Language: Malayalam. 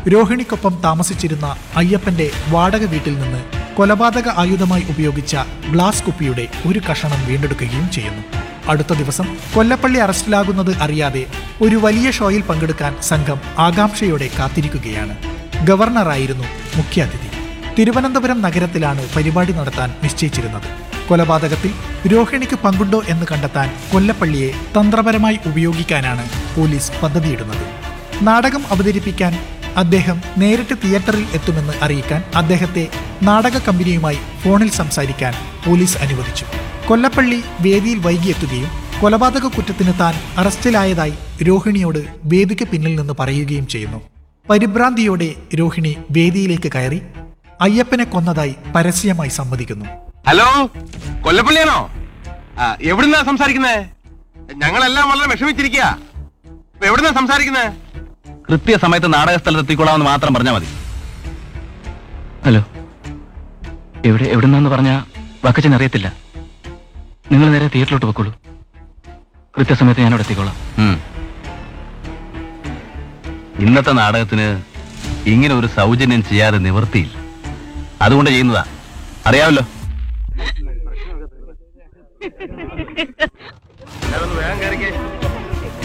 രോഹിണിക്കൊപ്പം താമസിച്ചിരുന്ന അയ്യപ്പന്റെ വാടക വീട്ടിൽ നിന്ന് കൊലപാതക ആയുധമായി ഉപയോഗിച്ച ഗ്ലാസ് കുപ്പിയുടെ ഒരു കഷണം വീണ്ടെടുക്കുകയും ചെയ്യുന്നു അടുത്ത ദിവസം കൊല്ലപ്പള്ളി അറസ്റ്റിലാകുന്നത് അറിയാതെ ഒരു വലിയ ഷോയിൽ പങ്കെടുക്കാൻ സംഘം ആകാംക്ഷയോടെ കാത്തിരിക്കുകയാണ് ഗവർണറായിരുന്നു മുഖ്യാതിഥി തിരുവനന്തപുരം നഗരത്തിലാണ് പരിപാടി നടത്താൻ നിശ്ചയിച്ചിരുന്നത് കൊലപാതകത്തിൽ രോഹിണിക്ക് പങ്കുണ്ടോ എന്ന് കണ്ടെത്താൻ കൊല്ലപ്പള്ളിയെ തന്ത്രപരമായി ഉപയോഗിക്കാനാണ് പോലീസ് പദ്ധതിയിടുന്നത് നാടകം അവതരിപ്പിക്കാൻ അദ്ദേഹം നേരിട്ട് തിയേറ്ററിൽ എത്തുമെന്ന് അറിയിക്കാൻ അദ്ദേഹത്തെ നാടക കമ്പനിയുമായി ഫോണിൽ സംസാരിക്കാൻ പോലീസ് അനുവദിച്ചു കൊല്ലപ്പള്ളി വേദിയിൽ വൈകിയെത്തുകയും കൊലപാതക കുറ്റത്തിന് താൻ അറസ്റ്റിലായതായി രോഹിണിയോട് വേദിക്ക് പിന്നിൽ നിന്ന് പറയുകയും ചെയ്യുന്നു പരിഭ്രാന്തിയോടെ രോഹിണി വേദിയിലേക്ക് കയറി അയ്യപ്പനെ കൊന്നതായി പരസ്യമായി സമ്മതിക്കുന്നു ഹലോ കൊല്ലപ്പള്ളിയാണോ ആ, എവിടുന്നാ സംസാരിക്കുന്നേ ഞങ്ങളെല്ലാം വളരെ വിഷമിച്ചിരിക്കുക എവിടുന്നാ സംസാരിക്കുന്നേ കൃത്യസമയത്ത് നാടക സ്ഥലത്ത് എത്തിക്കൊള്ളാമെന്ന് മാത്രം പറഞ്ഞാൽ മതി ഹലോ എവിടെ എവിടുന്നാന്ന് പറഞ്ഞ വക്കച്ചൻ അറിയത്തില്ല നിങ്ങൾ നേരെ തിയേറ്ററിലോട്ട് പൊക്കോളൂ കൃത്യസമയത്ത് ഞാൻ അവിടെ എത്തിക്കോളാം ഇന്നത്തെ നാടകത്തിന് ഇങ്ങനെ ഒരു സൗജന്യം ചെയ്യാതെ നിവൃത്തിയില്ല അതുകൊണ്ട് ചെയ്യുന്നതാ അറിയാമല്ലോ വേഗം കയറിക്കേ